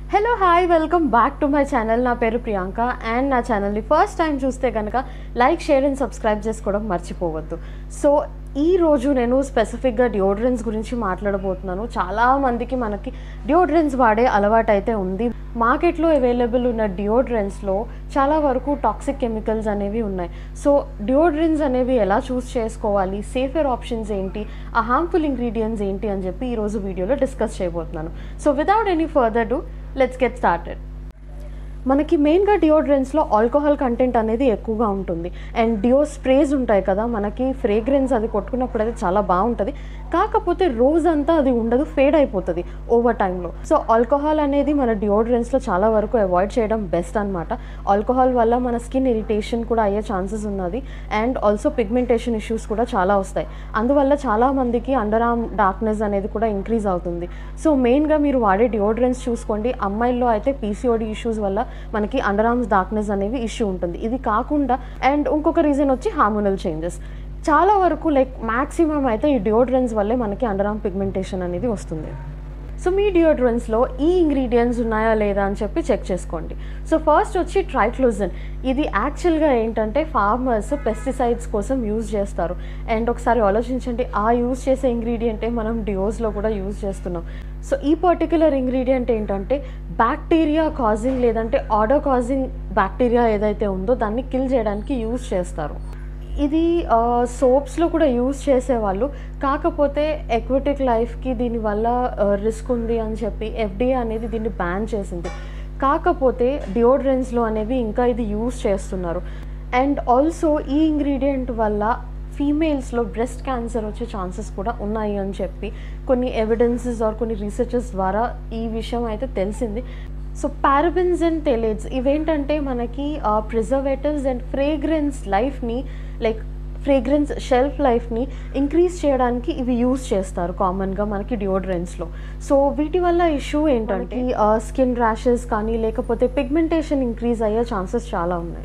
hello hi welcome back to my channel నా పేరు Priyanka and నా ఛానల్ని ఫస్ట్ టైం చూస్తే కనుక లైక్ షేర్ అండ్ సబ్స్క్రైబ్ చేసుకోవడం మర్చిపోవద్దు సో ఈ రోజు నేను స్పెసిఫిక్గా డియోడ్రెన్స్ గురించి మాట్లాడబోతున్నాను చాలా మందికి మనకి డియోడ్రెన్స్ వాడే అలవాటు అయితే ఉంది మార్కెట్లో అవైలబుల్ ఉన్న డియోడ్రెన్స్లో చాలా వరకు టాక్సిక్ కెమికల్స్ అనేవి ఉన్నాయి సో డియోడ్రెన్స్ అనేవి ఎలా చూస్ చేసుకోవాలి సేఫర్ ఆప్షన్స్ ఏంటి ఆ హార్మ్ఫుల్ ఇంగ్రీడియంట్స్ ఏంటి అని చెప్పి ఈరోజు వీడియోలో డిస్కస్ చేయబోతున్నాను so without any further do let's get started మనకి మెయిన్గా డియోడ్రెన్స్లో ఆల్కహాల్ కంటెంట్ అనేది ఎక్కువగా ఉంటుంది అండ్ డియో స్ప్రేస్ ఉంటాయి కదా మనకి ఫ్రేగ్రెన్స్ అది కొట్టుకున్నప్పుడు అయితే చాలా బాగుంటుంది కాకపోతే రోజంతా అది ఉండదు ఫేడ్ అయిపోతుంది ఓవర్ టైంలో సో ఆల్కహాల్ అనేది మన డియోడ్రెన్స్లో చాలా వరకు అవాయిడ్ చేయడం బెస్ట్ అనమాట ఆల్కహాల్ వల్ల మన స్కిన్ ఇరిటేషన్ కూడా అయ్యే ఛాన్సెస్ ఉన్నది అండ్ ఆల్సో పిగ్మెంటేషన్ ఇష్యూస్ కూడా చాలా వస్తాయి అందువల్ల చాలా మందికి అండర్ ఆర్మ్ డార్క్నెస్ అనేది కూడా ఇంక్రీజ్ అవుతుంది సో మెయిన్గా మీరు వాడే డియోడ్రెన్స్ చూసుకోండి అమ్మాయిల్లో అయితే పీసీఓడి ఇష్యూస్ వల్ల మనకి అండర్ ఆర్మ్స్ డార్క్నెస్ అనేవి ఇష్యూ ఉంటుంది ఇది కాకుండా అండ్ ఇంకొక రీజన్ వచ్చి హార్మోనల్ చేంజెస్ చాలా వరకు లైక్ మ్యాక్సిమం అయితే ఈ డియోడ్రెన్స్ వల్లే మనకి అండర్ ఆర్మ్ పిగ్మెంటేషన్ అనేది వస్తుంది సో మీ డియోడ్రెన్స్లో ఈ ఇంగ్రీడియంట్స్ ఉన్నాయా లేదా అని చెప్పి చెక్ చేసుకోండి సో ఫస్ట్ వచ్చి ట్రైక్లోజన్ ఇది యాక్చువల్గా ఏంటంటే ఫార్మర్స్ పెస్టిసైడ్స్ కోసం యూజ్ చేస్తారు అండ్ ఒకసారి ఆలోచించండి ఆ యూజ్ చేసే ఇంగ్రీడియంటే మనం డియోస్లో కూడా యూజ్ చేస్తున్నాం సో ఈ పర్టికులర్ ఇంగ్రీడియంట్ ఏంటంటే బ్యాక్టీరియా కాజింగ్ లేదంటే ఆర్డర్ కాజింగ్ బ్యాక్టీరియా ఏదైతే ఉందో దాన్ని కిల్ చేయడానికి యూజ్ చేస్తారు ఇది సోప్స్లో కూడా యూజ్ చేసేవాళ్ళు కాకపోతే ఎక్విటిక్ లైఫ్కి దీనివల్ల రిస్క్ ఉంది అని చెప్పి ఎఫ్డిఏ అనేది దీన్ని బ్యాన్ చేసింది కాకపోతే డియోడ్రెన్స్లో అనేవి ఇంకా ఇది యూజ్ చేస్తున్నారు అండ్ ఆల్సో ఈ ఇంగ్రీడియంట్ వల్ల ఫీమేల్స్లో బ్రెస్ట్ క్యాన్సర్ వచ్చే ఛాన్సెస్ కూడా ఉన్నాయి అని చెప్పి కొన్ని ఎవిడెన్సెస్ ఆర్ కొన్ని రీసెర్చెస్ ద్వారా ఈ విషయం అయితే తెలిసింది సో పారబిన్స్ అండ్ టెలేట్స్ ఇవేంటంటే మనకి ప్రిజర్వేటివ్స్ అండ్ ఫ్రేగ్రెన్స్ లైఫ్ని లైక్ ఫ్రేగ్రెన్స్ షెల్ఫ్ లైఫ్ని ఇంక్రీజ్ చేయడానికి ఇవి యూజ్ చేస్తారు కామన్గా మనకి డియోడ్రెన్స్లో సో వీటి వల్ల ఇష్యూ ఏంటంటే స్కిన్ ర్యాషెస్ కానీ లేకపోతే పిగ్మెంటేషన్ ఇంక్రీజ్ అయ్యే ఛాన్సెస్ చాలా ఉన్నాయి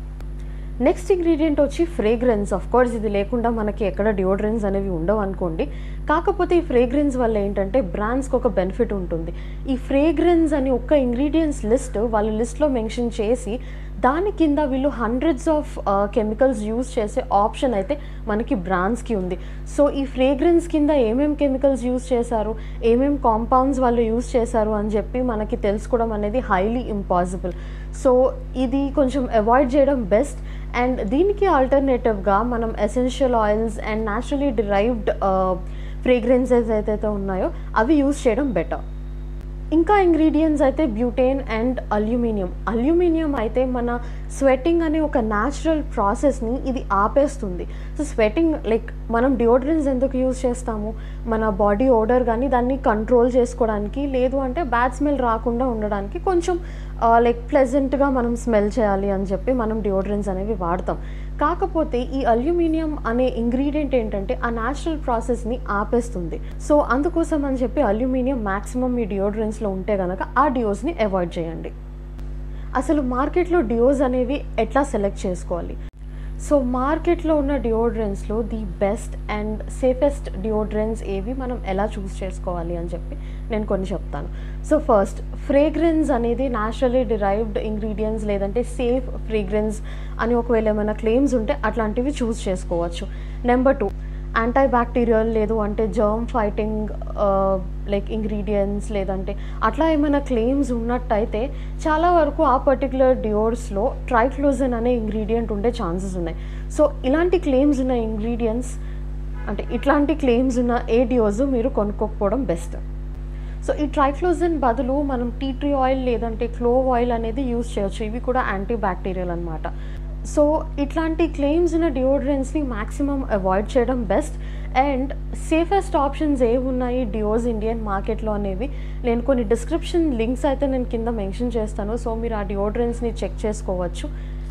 నెక్స్ట్ ఇంగ్రీడియంట్ వచ్చి ఫ్రేగ్రెన్స్ ఆఫ్ కోర్స్ ఇది లేకుండా మనకి ఎక్కడ డియోడ్రెన్స్ అనేవి ఉండవు అనుకోండి కాకపోతే ఈ ఫ్రేగ్రెన్స్ వల్ల ఏంటంటే బ్రాండ్స్కి ఒక బెనిఫిట్ ఉంటుంది ఈ ఫ్రేగ్రెన్స్ అని ఒక్క ఇంగ్రీడియంట్స్ లిస్ట్ వాళ్ళు లిస్ట్లో మెన్షన్ చేసి దాని కింద వీళ్ళు హండ్రెడ్స్ ఆఫ్ కెమికల్స్ యూజ్ చేసే ఆప్షన్ అయితే మనకి బ్రాండ్స్కి ఉంది సో ఈ ఫ్రేగ్రెన్స్ కింద ఏమేం కెమికల్స్ యూజ్ చేశారు ఏమేం కాంపౌండ్స్ వాళ్ళు యూజ్ చేశారు అని చెప్పి మనకి తెలుసుకోవడం అనేది హైలీ ఇంపాసిబుల్ సో ఇది కొంచెం అవాయిడ్ చేయడం బెస్ట్ అండ్ దీనికి ఆల్టర్నేటివ్గా మనం essential oils and naturally derived fragrances ఏదైతే ఉన్నాయో అవి యూజ్ చేయడం బెటర్ ఇంకా ఇంగ్రీడియంట్స్ అయితే బ్యూటేన్ అండ్ అల్యూమినియం అల్యూమినియం అయితే మన స్వెట్టింగ్ అనే ఒక న్యాచురల్ ప్రాసెస్ని ఇది ఆపేస్తుంది సో స్వెట్టింగ్ లైక్ మనం డియోడ్రెన్స్ ఎందుకు యూజ్ చేస్తాము మన బాడీ ఓడర్ కానీ దాన్ని కంట్రోల్ చేసుకోవడానికి లేదు అంటే బ్యాడ్ స్మెల్ రాకుండా ఉండడానికి కొంచెం లైక్ ప్లెజెంట్గా మనం స్మెల్ చేయాలి అని చెప్పి మనం డియోడ్రెన్స్ అనేవి వాడతాం కాకపోతే ఈ అల్యూమినియం అనే ఇంగ్రీడియంట్ ఏంటంటే ఆ న్యాచురల్ ప్రాసెస్ని ఆపేస్తుంది సో అందుకోసం అని చెప్పి అల్యూమినియం మ్యాక్సిమం మీ డియోడ్రెన్స్లో ఉంటే కనుక ఆ డియోస్ని అవాయిడ్ చేయండి అసలు మార్కెట్లో డియోస్ అనేవి ఎట్లా సెలెక్ట్ చేసుకోవాలి సో మార్కెట్లో ఉన్న డియోడ్రెన్స్లో the best and safest deodorants ఏవి మనం ఎలా చూస్ చేసుకోవాలి అని చెప్పి నేను కొన్ని చెప్తాను సో ఫస్ట్ ఫ్రేగ్రెన్స్ అనేది న్యాచురలీ డిరైవ్డ్ ఇంగ్రీడియంట్స్ లేదంటే సేఫ్ ఫ్రేగ్రెన్స్ అని ఒకవేళ ఏమైనా క్లెయిమ్స్ ఉంటే అట్లాంటివి చూస్ చేసుకోవచ్చు నెంబర్ టూ యాంటీ బ్యాక్టీరియల్ లేదు అంటే జర్మ్ ఫైటింగ్ లైక్ ఇంగ్రీడియంట్స్ లేదంటే అట్లా ఏమైనా క్లెయిమ్స్ ఉన్నట్టయితే చాలా వరకు ఆ పర్టికులర్ డియోర్స్లో ట్రైక్లోజన్ అనే ఇంగ్రీడియంట్ ఉండే ఛాన్సెస్ ఉన్నాయి సో ఇలాంటి క్లెయిమ్స్ ఉన్న ఇంగ్రీడియంట్స్ అంటే ఇట్లాంటి క్లెయిమ్స్ ఉన్న ఏ డియోస్ మీరు కొనుక్కోకపోవడం బెస్ట్ సో ఈ ట్రైక్లోజన్ బదులు మనం టీ ట్రీ ఆయిల్ లేదంటే క్లోవ్ ఆయిల్ అనేది యూస్ చేయొచ్చు ఇవి కూడా యాంటీ బ్యాక్టీరియల్ అనమాట సో ఇట్లాంటి క్లెయిమ్స్ ఉన్న డియోడ్రెన్స్ని మ్యాక్సిమం అవాయిడ్ చేయడం బెస్ట్ అండ్ సేఫెస్ట్ ఆప్షన్స్ ఏ ఉన్నాయి డియోస్ ఇండియన్ మార్కెట్లో అనేవి నేను కొన్ని డిస్క్రిప్షన్ లింక్స్ అయితే నేను కింద మెన్షన్ చేస్తాను సో మీరు ఆ డియోడ్రెన్స్ని చెక్ చేసుకోవచ్చు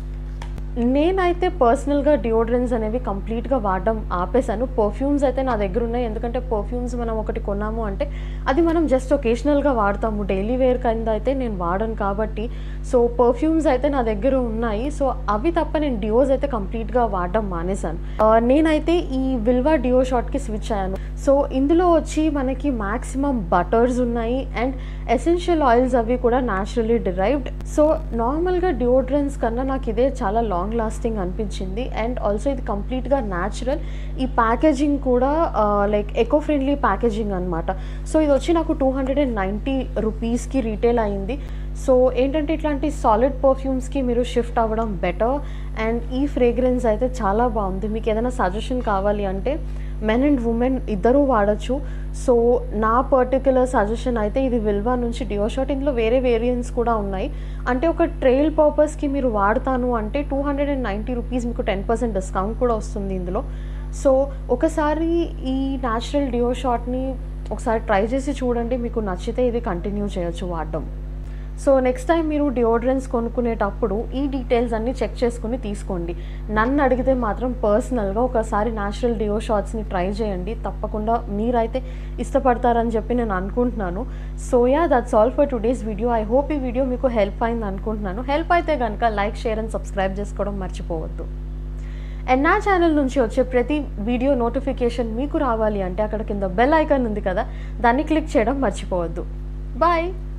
నేనైతే పర్సనల్గా డియోడ్రెన్స్ అనేవి కంప్లీట్గా వాడడం ఆపేశాను పర్ఫ్యూమ్స్ అయితే నా దగ్గర ఉన్నాయి ఎందుకంటే పర్ఫ్యూమ్స్ మనం ఒకటి కొన్నాము అంటే అది మనం జస్ట్ ఒకేషనల్గా వాడతాము డైలీ వేర్ కింద అయితే నేను వాడను కాబట్టి సో పర్ఫ్యూమ్స్ అయితే నా దగ్గర ఉన్నాయి సో అవి తప్ప నేను డియోస్ అయితే కంప్లీట్గా వాడడం మానేశాను ఆ, నేనైతే ఈ విల్వా డియో షాట్కి స్విచ్ అయ్యాను సో ఇందులో వచ్చి మనకి మ్యాక్సిమం బటర్స్ ఉన్నాయి అండ్ ఎసెన్షియల్ ఆయిల్స్ అవి కూడా న్యాచురలీ డిరైవ్డ్ సో నార్మల్గా డియోడ్రెన్స్ కన్నా నాకు ఇదే చాలా లాంగ్ లాస్టింగ్ అనిపించింది అండ్ ఆల్సో ఇది కంప్లీట్గా న్యాచురల్ ఈ ప్యాకేజింగ్ కూడా లైక్ ఎకో ఫ్రెండ్లీ ప్యాకేజింగ్ అనమాట సో ఇది వచ్చి నాకు టూ హండ్రెడ్ అండ్ నైంటీ రూపీస్కి రీటైల్ అయింది సో ఏంటంటే ఇట్లాంటి సాలిడ్ పర్ఫ్యూమ్స్కి మీరు షిఫ్ట్ అవ్వడం బెటర్ అండ్ ఈ ఫ్రేగ్రెన్స్ అయితే చాలా బాగుంది మీకు ఏదైనా సజెషన్ కావాలి అంటే మెన్ అండ్ ఉమెన్ ఇద్దరూ వాడచ్చు సో నా పర్టికులర్ సజెషన్ అయితే ఇది విల్వా నుంచి డియో షాట్ ఇందులో వేరే వేరియంట్స్ కూడా ఉన్నాయి అంటే ఒక ట్రైల్ పర్పస్కి మీరు వాడతాను అంటే two hundred and ninety rupees మీకు టెన్ పర్సెంట్ డిస్కౌంట్ కూడా వస్తుంది ఇందులో సో ఒకసారి ఈ న్యాచురల్ డియో షాట్ని ఒకసారి ట్రై చేసి చూడండి మీకు నచ్చితే ఇది కంటిన్యూ చేయొచ్చు వాడడం సో నెక్స్ట్ టైం మీరు డియోడ్రెన్స్ కొనుక్కునేటప్పుడు ఈ డీటెయిల్స్ అన్నీ చెక్ చేసుకుని తీసుకోండి నన్ను అడిగితే మాత్రం పర్సనల్గా ఒకసారి న్యాచురల్ డియో షాట్స్ని ట్రై చేయండి తప్పకుండా మీరైతే ఇష్టపడతారని చెప్పి నేను అనుకుంటున్నాను so yeah that's all for today's video I hope ఈ వీడియో మీకు హెల్ప్ అయింది అనుకుంటున్నాను హెల్ప్ అయితే కనుక లైక్ షేర్ అండ్ సబ్స్క్రైబ్ చేసుకోవడం మర్చిపోవద్దు అండ్ నా ఛానల్ నుంచి వచ్చే ప్రతి వీడియో నోటిఫికేషన్ మీకు రావాలి అంటే అక్కడ కింద బెల్ ఐకాన్ ఉంది కదా దాన్ని క్లిక్ చేయడం మర్చిపోవద్దు బాయ్